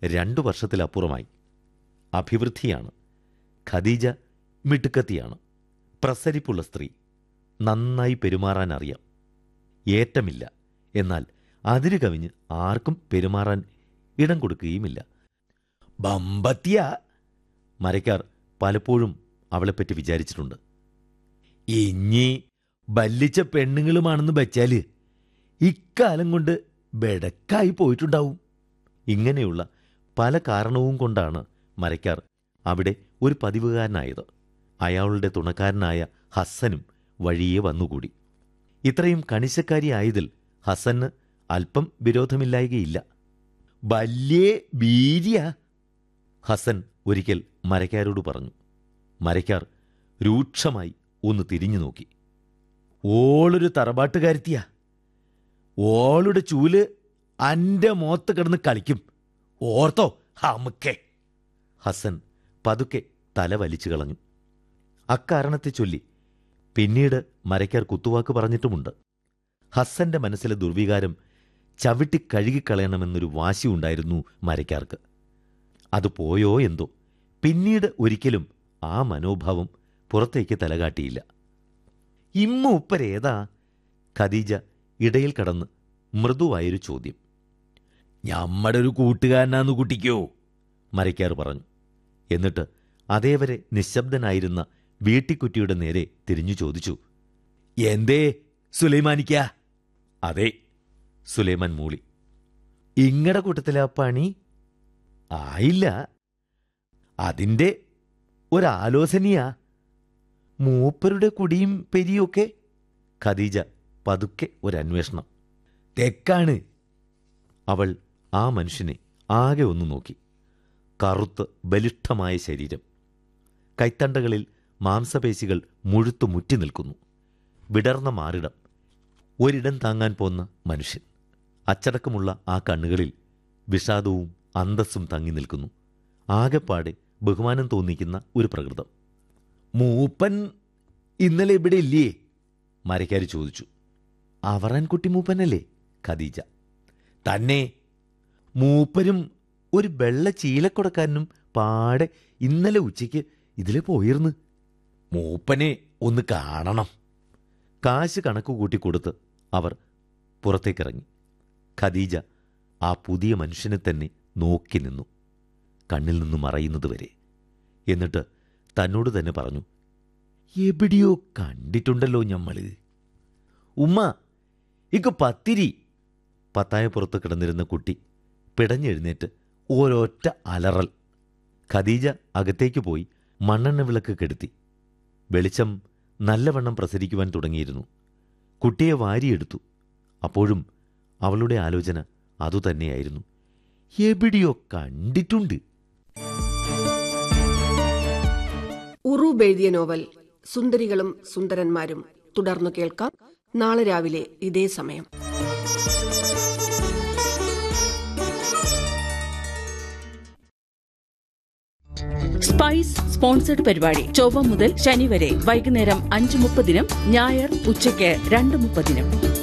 രണ്ടു വർഷത്തിലപ്പുറമായി അഭിവൃദ്ധിയാണ് ഖദീജ മിടുക്കത്തിയാണ് പ്രസരിപ്പുള്ള സ്ത്രീ നന്നായി പെരുമാറാൻ അറിയാം ഏറ്റമില്ല എന്നാൽ അതിരു കവിഞ്ഞ് ആർക്കും പെരുമാറാൻ ഇടം കൊടുക്കുകയുമില്ല ബമ്പത്തിയ മരക്കാർ പലപ്പോഴും അവളെപ്പറ്റി വിചാരിച്ചിട്ടുണ്ട് ഇഞ്ഞി ബല്ലിച്ച പെണ്ണുങ്ങളുമാണെന്ന് വെച്ചാല് ഇക്കാലം കൊണ്ട് ബെടക്കായി പോയിട്ടുണ്ടാവും ഇങ്ങനെയുള്ള പല കാരണവും കൊണ്ടാണ് മരക്കാർ അവിടെ ഒരു പതിവുകാരനായത് അയാളുടെ തുണക്കാരനായ ഹസ്സനും വഴിയെ വന്നുകൂടി ഇത്രയും കണിശക്കാരിയായതിൽ ഹസന് അല്പം വിരോധമില്ലായകയില്ല വല്യേ ബീരിയ ഹസൻ ഒരിക്കൽ മരക്കാരോട് പറഞ്ഞു മരക്കാർ രൂക്ഷമായി ഒന്ന് തിരിഞ്ഞു നോക്കി ഓളൊരു തറവാട്ടുകാരത്തിയാ ഓളുടെ ചൂല് അന്റെ മോത്ത് കിടന്ന് കളിക്കും ഓർത്തോ ഹമുക്കേ ഹസൻ പതുക്കെ തല വലിച്ചു കളഞ്ഞു അക്കാരണത്തെ ചൊല്ലി പിന്നീട് മരയ്ക്കാർ കുത്തുവാക്ക് പറഞ്ഞിട്ടുമുണ്ട് ഹസ്സന്റെ മനസ്സിലെ ദുർവികാരം ചവിട്ടി കഴുകിക്കളയണമെന്നൊരു വാശിയുണ്ടായിരുന്നു മരയ്ക്കാർക്ക് അത് പോയോ എന്തോ പിന്നീട് ഒരിക്കലും ആ മനോഭാവം പുറത്തേക്ക് തലകാട്ടിയില്ല ഇമ്മ ഉപ്പരേതാ ഖദീജ ഇടയിൽ കടന്ന് മൃദുവായൊരു ചോദ്യം ഞമ്മടെ ഒരു കൂട്ടുകാരനാന്ന് കുട്ടിക്കോ മരയ്ക്കാർ പറഞ്ഞു എന്നിട്ട് അതേവരെ നിശബ്ദനായിരുന്ന വീട്ടിക്കുറ്റിയുടെ നേരെ തിരിഞ്ഞു ചോദിച്ചു എന്തേ സുലൈമാനിക്ക അതെ സുലൈമാൻ മൂളി ഇങ്ങടെ കൂട്ടത്തിലാ പണി ആയില്ല അതിന്റെ ഒരാലോചനയാ മൂപ്പരുടെ കുടിയും പെരിയൊക്കെ ഖദീജ പതുക്കെ ഒരന്വേഷണം തെക്കാണ് അവൾ ആ മനുഷ്യനെ ആകെ ഒന്ന് നോക്കി കറുത്ത് ബലിഷ്ഠമായ ശരീരം കൈത്തണ്ടകളിൽ മാംസപേശികൾ മുഴുത്തു മുറ്റി നിൽക്കുന്നു വിടർന്ന മാറിടം ഒരിടം താങ്ങാൻ പോന്ന മനുഷ്യൻ അച്ചടക്കമുള്ള ആ കണ്ണുകളിൽ വിഷാദവും അന്തസ്സും തങ്ങി നിൽക്കുന്നു ആകെപ്പാടെ ബഹുമാനം തോന്നിക്കുന്ന ഒരു പ്രകൃതം മൂപ്പൻ ഇന്നലെ ഇവിടെ ഇല്ലേ മരക്കാരി ചോദിച്ചു അവറാൻകുട്ടി മൂപ്പനല്ലേ ഖദീജ തന്നെ മൂപ്പരും ഒരു വെള്ള ചീലക്കൊടക്കാരനും പാടെ ഇന്നലെ ഉച്ചയ്ക്ക് ഇതിലെ പോയിരുന്നു മൂപ്പനെ ഒന്ന് കാണണം കാശ് കണക്ക് കൂട്ടി കൊടുത്ത് അവർ പുറത്തേക്കിറങ്ങി ഖദീജ ആ പുതിയ മനുഷ്യനെ തന്നെ നോക്കി നിന്നു കണ്ണിൽ നിന്ന് മറയുന്നതുവരെ എന്നിട്ട് തന്നോട് തന്നെ പറഞ്ഞു എവിടെയോ കണ്ടിട്ടുണ്ടല്ലോ ഞമ്മള് ഉമ്മ ഇക്ക് പത്തിരി പത്തായപ്പുറത്ത് കിടന്നിരുന്ന കുട്ടി പിടഞ്ഞെഴുന്നേറ്റ് ഓരൊറ്റ അലറൽ ഖദീജ അകത്തേക്ക് പോയി മണ്ണെണ്ണ വിളക്ക് കെടുത്തി വെളിച്ചം നല്ലവണ്ണം പ്രസരിക്കുവാൻ തുടങ്ങിയിരുന്നു കുട്ടിയെ വാരിയെടുത്തു അപ്പോഴും അവളുടെ ആലോചന അതുതന്നെയായിരുന്നു എവിടെയോ കണ്ടിട്ടുണ്ട് ഉറൂബ് എഴുതിയ നോവൽ സുന്ദരികളും സുന്ദരന്മാരും തുടർന്നു കേൾക്കാം നാളെ രാവിലെ ഇതേ സമയം സ്പൈസ് സ്പോൺസർഡ് പരിപാടി ചൊവ്വ മുതൽ ശനി വരെ വൈകുന്നേരം അഞ്ച് മുപ്പതിനും ഞായർ ഉച്ചയ്ക്ക് രണ്ട് മുപ്പതിനും